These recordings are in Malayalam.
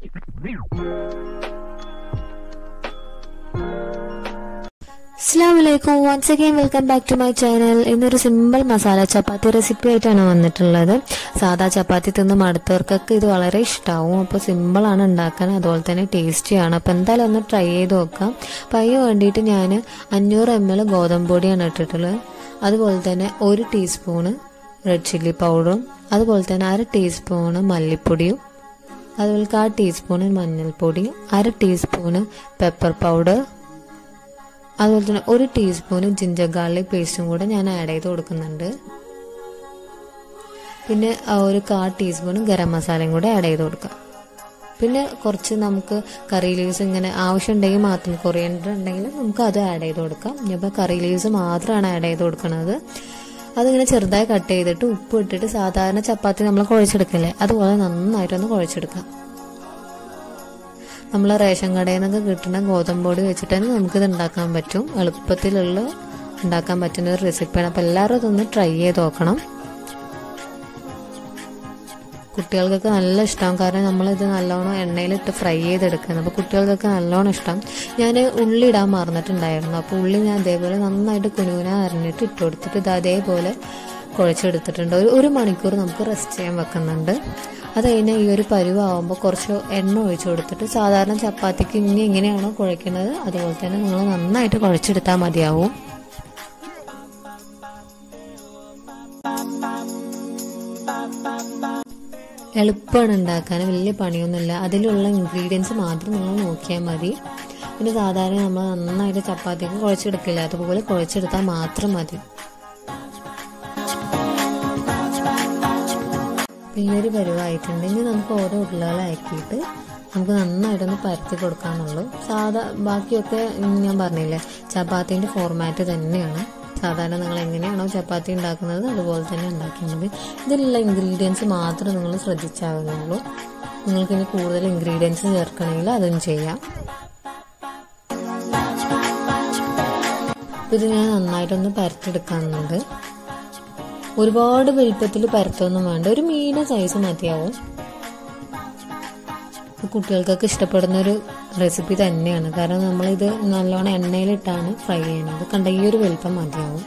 അസ്സാം വലൈക്കും once again welcome back to my channel ഇന്നൊരു സിമ്പിൾ മസാല ചപ്പാത്തി റെസിപ്പി ആയിട്ടാണ് വന്നിട്ടുള്ളത് സാധാ ചപ്പാത്തി തിന്ന് മടുത്തവർക്കൊക്കെ ഇത് വളരെ ഇഷ്ടമാവും അപ്പോൾ സിമ്പിളാണ് ഉണ്ടാക്കാൻ അതുപോലെ തന്നെ ടേസ്റ്റിയാണ് അപ്പോൾ എന്തായാലും ഒന്ന് ട്രൈ ചെയ്ത് നോക്കാം അപ്പം അതിന് വേണ്ടിയിട്ട് ഞാൻ അഞ്ഞൂറ് എം എൽ ഗോതമ്പ് പൊടിയാണ് ഇട്ടിട്ടുള്ളത് അതുപോലെ തന്നെ ഒരു ടീസ്പൂണ് റെഡ് ചില്ലി പൗഡറും അതുപോലെ തന്നെ അര ടീസ്പൂണ് മല്ലിപ്പൊടിയും അതുപോലെ കാ ടീസ്പൂണ് മഞ്ഞൾപ്പൊടിയും അര ടീസ്പൂണ് പെപ്പർ പൗഡർ അതുപോലെ തന്നെ ഒരു ടീസ്പൂണ് ജിഞ്ചർ ഗാർലിക് പേസ്റ്റും കൂടെ ഞാൻ ആഡ് ചെയ്ത് കൊടുക്കുന്നുണ്ട് പിന്നെ ആ ഒരു കാ ടീസ്പൂൺ ഗരം മസാലയും കൂടെ ആഡ് ചെയ്ത് കൊടുക്കാം പിന്നെ കുറച്ച് നമുക്ക് കറി ലീവ്സ് ഇങ്ങനെ ആവശ്യമുണ്ടെങ്കിൽ മാത്രം കൊറിയൻഡർ ഉണ്ടെങ്കിൽ നമുക്ക് അത് ആഡ് ചെയ്ത് കൊടുക്കാം ഇപ്പോൾ കറി ലീവ്സ് മാത്രമാണ് ആഡ് ചെയ്ത് കൊടുക്കുന്നത് അതിങ്ങനെ ചെറുതായി കട്ട് ചെയ്തിട്ട് ഉപ്പ് ഇട്ടിട്ട് സാധാരണ ചപ്പാത്തി നമ്മൾ കുഴച്ചെടുക്കില്ലേ അതുപോലെ നന്നായിട്ടൊന്ന് കുഴച്ചെടുക്കാം നമ്മൾ റേഷൻ കടയിൽ നിന്നൊക്കെ കിട്ടുന്ന ഗോതമ്പ് പൊടി വെച്ചിട്ട് തന്നെ നമുക്കിത് ഉണ്ടാക്കാൻ പറ്റും എളുപ്പത്തിലുള്ള ഉണ്ടാക്കാൻ പറ്റുന്ന ഒരു റെസിപ്പിയാണ് അപ്പോൾ എല്ലാവരും ഇതൊന്ന് ട്രൈ ചെയ്ത് നോക്കണം കുട്ടികൾക്കൊക്കെ നല്ല ഇഷ്ടമാവും കാരണം നമ്മളിത് നല്ലോണം എണ്ണയിലിട്ട് ഫ്രൈ ചെയ്തെടുക്കുന്നത് അപ്പോൾ കുട്ടികൾക്കൊക്കെ നല്ലോണം ഇഷ്ടം ഞാൻ ഉള്ളി ഇടാൻ മറന്നിട്ടുണ്ടായിരുന്നു അപ്പോൾ ഉള്ളി ഞാൻ അതേപോലെ നന്നായിട്ട് കുനുകുന അരിഞ്ഞിട്ട് ഇട്ട് കൊടുത്തിട്ട് ഇത് അതേപോലെ കുഴച്ചെടുത്തിട്ടുണ്ട് ഒരു ഒരു മണിക്കൂർ നമുക്ക് റെസ്റ്റ് ചെയ്യാൻ വെക്കുന്നുണ്ട് അത് കഴിഞ്ഞാൽ ഈ ഒരു പരുവാകുമ്പോൾ കുറച്ച് എണ്ണ ഒഴിച്ചു കൊടുത്തിട്ട് സാധാരണ ചപ്പാത്തിക്ക് ഇനി എങ്ങനെയാണോ കുഴക്കുന്നത് അതുപോലെ തന്നെ നിങ്ങൾ നന്നായിട്ട് കുഴച്ചെടുത്താൽ മതിയാവും എളുപ്പമാണ് ഉണ്ടാക്കാൻ വലിയ പണിയൊന്നുമില്ല അതിലുള്ള ഇൻഗ്രീഡിയൻസ് മാത്രം നിങ്ങൾ നോക്കിയാൽ മതി പിന്നെ സാധാരണ നമ്മൾ നന്നായിട്ട് ചപ്പാത്തിക്ക് കുഴച്ചെടുക്കില്ല അതുപോലെ കുഴച്ചെടുത്താൽ മാത്രം മതി ഈ ഒരു പരുവായിട്ടുണ്ട് ഇനി നമുക്ക് ഓരോ ഉരുളകളാക്കിയിട്ട് നമുക്ക് നന്നായിട്ടൊന്ന് പരത്തി കൊടുക്കാന്നുള്ളൂ സാധാ ബാക്കിയൊക്കെ ഞാൻ പറഞ്ഞില്ലേ ചപ്പാത്തിൻ്റെ ഫോർമാറ്റ് തന്നെയാണ് സാധാരണ നിങ്ങൾ എങ്ങനെയാണോ ചപ്പാത്തി ഉണ്ടാക്കുന്നത് അതുപോലെ തന്നെ ഉണ്ടാക്കിയാൽ മതി ഇതിലുള്ള ഇൻഗ്രീഡിയൻസ് മാത്രം നിങ്ങൾ ശ്രദ്ധിച്ചാകുന്നുള്ളൂ നിങ്ങൾക്ക് ഇനി കൂടുതൽ ഇൻഗ്രീഡിയൻസ് ചേർക്കണമെങ്കിൽ അതും ചെയ്യാം ഇത് ഞാൻ നന്നായിട്ടൊന്ന് പരത്തെടുക്കാനുണ്ട് ഒരുപാട് വലിപ്പത്തിൽ പരത്തൊന്നും വേണ്ട ഒരു മീഡിയം സൈസ് മതിയാവും കുട്ടികൾക്കൊക്കെ ഇഷ്ടപ്പെടുന്ന ഒരു റെസിപ്പി തന്നെയാണ് കാരണം നമ്മളിത് നല്ലോണം എണ്ണയിലിട്ടാണ് ഫ്രൈ ചെയ്യുന്നത് കണ്ട ഈ ഒരു വലിപ്പം മതിയാവും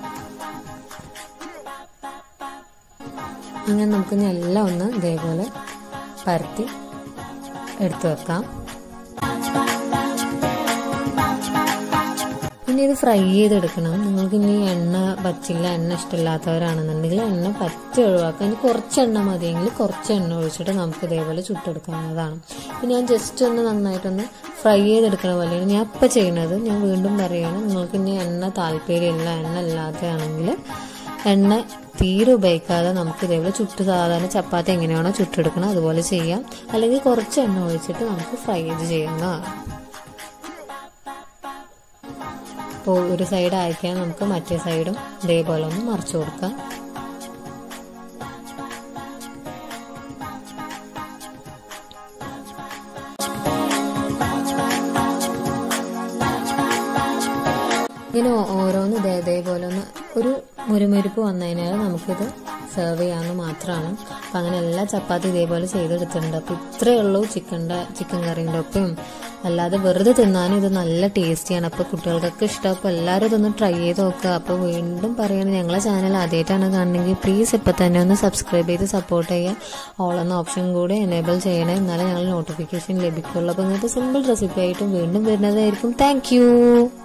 അങ്ങനെ നമുക്ക് എല്ലാം ഒന്ന് ഇതേപോലെ പരത്തി എടുത്തു വെക്കാം പിന്നെ ഇത് ഫ്രൈ ചെയ്തെടുക്കണം നിങ്ങൾക്ക് ഇനി എണ്ണ പച്ചില്ല എണ്ണ ഇഷ്ടമില്ലാത്തവരാണെന്നുണ്ടെങ്കിൽ എണ്ണ പച്ച ഒഴിവാക്കാം ഇനി കുറച്ച് എണ്ണ മതിയെങ്കിൽ കുറച്ച് എണ്ണ ഒഴിച്ചിട്ട് നമുക്ക് ഇതേപോലെ ചുട്ടെടുക്കാവുന്നതാണ് പിന്നെ ഞാൻ ജസ്റ്റ് ഒന്ന് നന്നായിട്ടൊന്ന് ഫ്രൈ ചെയ്തെടുക്കണ പോലെയാണ് ഞാൻ ഇപ്പം ചെയ്യുന്നത് ഞാൻ വീണ്ടും പറയുകയാണ് നിങ്ങൾക്ക് ഇനി എണ്ണ താല്പര്യമില്ല എണ്ണ ഇല്ലാത്തതാണെങ്കിൽ എണ്ണ തീരെ ഉപയോഗിക്കാതെ നമുക്ക് ഇതേപോലെ ചുട്ട് സാധാരണ ചപ്പാത്തി എങ്ങനെയാണോ ചുട്ടെടുക്കണം അതുപോലെ ചെയ്യാം അല്ലെങ്കിൽ കുറച്ച് എണ്ണ ഒഴിച്ചിട്ട് നമുക്ക് ഫ്രൈ ചെയ്ത് ചെയ്യുന്നതാണ് അപ്പോൾ ഒരു സൈഡ് അയക്കാൻ നമുക്ക് മറ്റേ സൈഡും ഇതേപോലെ ഒന്ന് മറിച്ചു കൊടുക്കാം ഇങ്ങനെ ഓരോന്ന് ഇതേ ഇതേപോലെ ഒന്ന് ഒരു മുരുമുരുപ്പ് വന്നതിനാൽ നമുക്കിത് സെർവ് ചെയ്യാമെന്ന് മാത്രമാണ് അപ്പം അങ്ങനെ എല്ലാ ചപ്പാത്തി ഇതേപോലെ ചെയ്തെടുത്തിട്ടുണ്ട് അപ്പോൾ ഇത്രയേ ഉള്ളൂ ചിക്കൻ്റെ ചിക്കൻ കറീൻ്റെ ഒപ്പം അല്ലാതെ വെറുതെ തിന്നാനും ഇത് നല്ല ടേസ്റ്റിയാണ് അപ്പോൾ കുട്ടികൾക്കൊക്കെ ഇഷ്ടം അപ്പോൾ എല്ലാവരും ഇതൊന്ന് ട്രൈ ചെയ്ത് നോക്കുക അപ്പോൾ വീണ്ടും പറയുകയാണ് ഞങ്ങളെ ചാനൽ ആദ്യമായിട്ടാണ് കാണണമെങ്കിൽ പ്ലീസ് ഇപ്പോൾ തന്നെ ഒന്ന് സബ്സ്ക്രൈബ് ചെയ്ത് സപ്പോർട്ട് ചെയ്യുക ഓൾ എന്ന ഓപ്ഷൻ കൂടി എനേബിൾ ചെയ്യണേ എന്നാലേ ഞങ്ങൾ നോട്ടിഫിക്കേഷൻ ലഭിക്കുള്ളൂ അപ്പോൾ ഇങ്ങനത്തെ സിമ്പിൾ റെസിപ്പി ആയിട്ടും വീണ്ടും വരുന്നതായിരിക്കും താങ്ക്